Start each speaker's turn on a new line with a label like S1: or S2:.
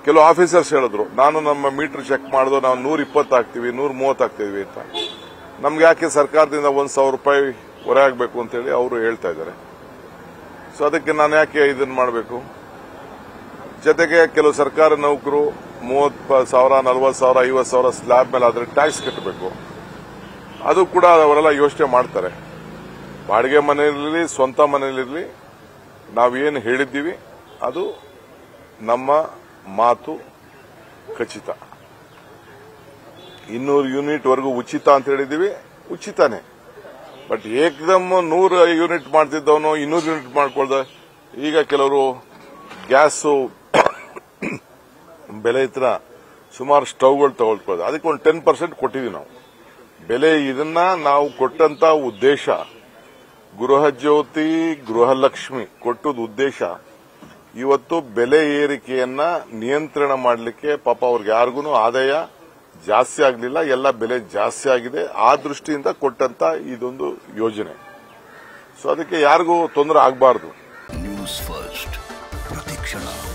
S1: ಕೆಲವು ಆಫೀಸರ್ಸ್ ಹೇಳಿದ್ರು ನಾನು ನಮ್ಮ ಮೀಟರ್ ಚೆಕ್ ಮಾಡಿದ್ರು ನಾವು ನೂರ ಇಪ್ಪತ್ತು ಹಾಕ್ತಿವಿ ನೂರ ಮೂವತ್ತು ಹಾಕ್ತಿದ್ವಿ ಅಂತ ನಮ್ಗೆ ಯಾಕೆ ಸರ್ಕಾರದಿಂದ ಒಂದ್ ಸಾವಿರ ರೂಪಾಯಿ ಹೊರೆ ಆಗಬೇಕು ಅಂತೇಳಿ ಅವರು ಹೇಳ್ತಾ ಇದ್ದಾರೆ ಸೊ ಅದಕ್ಕೆ ನಾನು ಯಾಕೆ ಇದನ್ನ ಮಾಡಬೇಕು ಜೊತೆಗೆ ಕೆಲವು ಸರ್ಕಾರಿ ನೌಕರು ಮೂವತ್ತು ಸಾವಿರ ನಲವತ್ತು ಸಾವಿರ ಐವತ್ತು ಸಾವಿರ ಸ್ಲ್ಯಾಬ್ ಮೇಲೆ ಆದ್ರೆ ಟ್ಯಾಕ್ಸ್ ಕಟ್ಟಬೇಕು ಅದು ಕೂಡ ಅವರೆಲ್ಲ ಯೋಚನೆ ಮಾಡ್ತಾರೆ ಬಾಡಿಗೆ ಮನೆಯಲ್ಲಿರಲಿ ಸ್ವಂತ ಮನೆಯಲ್ಲಿರಲಿ ನಾವೇನು ಹೇಳಿದ್ದೀವಿ ಅದು ನಮ್ಮ ಮಾತು ಖಚಿತ ಇನ್ನೂರು ಯೂನಿಟ್ ವರೆಗೂ ಉಚಿತ ಅಂತ ಹೇಳಿದೀವಿ ಉಚಿತನೇ ಬಟ್ ಏಕದಮ್ ನೂರು ಯೂನಿಟ್ ಮಾಡ್ತಿದ್ದವನು ಇನ್ನೂರು ಯೂನಿಟ್ ಮಾಡ್ಕೊಳ್ದ ಈಗ ಕೆಲವರು ಗ್ಯಾಸು ಬೆಲೆ ಹತ್ರ ಸುಮಾರು ಸ್ಟವ್ಗಳು ತಗೊಳ್ಕೊಳ್ಳೋದು ಅದಕ್ಕೆ ಒಂದು ಟೆನ್ ಪರ್ಸೆಂಟ್ ಕೊಟ್ಟಿದ್ದೀವಿ ನಾವು ಬೆಲೆ ಇದನ್ನ ನಾವು ಕೊಟ್ಟಂತ ಉದ್ದೇಶ ಗೃಹ ಜ್ಯೋತಿ ಗೃಹಲಕ್ಷ್ಮಿ ಕೊಟ್ಟದ ಉದ್ದೇಶ ಇವತ್ತು ಬೆಲೆ ಏರಿಕೆಯನ್ನ ನಿಯಂತ್ರಣ ಮಾಡಲಿಕ್ಕೆ ಪಾಪ ಅವ್ರಿಗೆ ಯಾರಿಗೂ ಆದಾಯ ಜಾಸ್ತಿ ಆಗಲಿಲ್ಲ ಎಲ್ಲ ಬೆಲೆ ಜಾಸ್ತಿ ಆಗಿದೆ ಆ ದೃಷ್ಟಿಯಿಂದ ಕೊಟ್ಟಂತ ಇದೊಂದು ಯೋಜನೆ ಸೊ ಅದಕ್ಕೆ ಯಾರಿಗೂ ತೊಂದರೆ ಆಗಬಾರದು
S2: ನ್ಯೂಸ್ ಫಸ್ಟ್ ಪ್ರತಿಕ್ಷಣ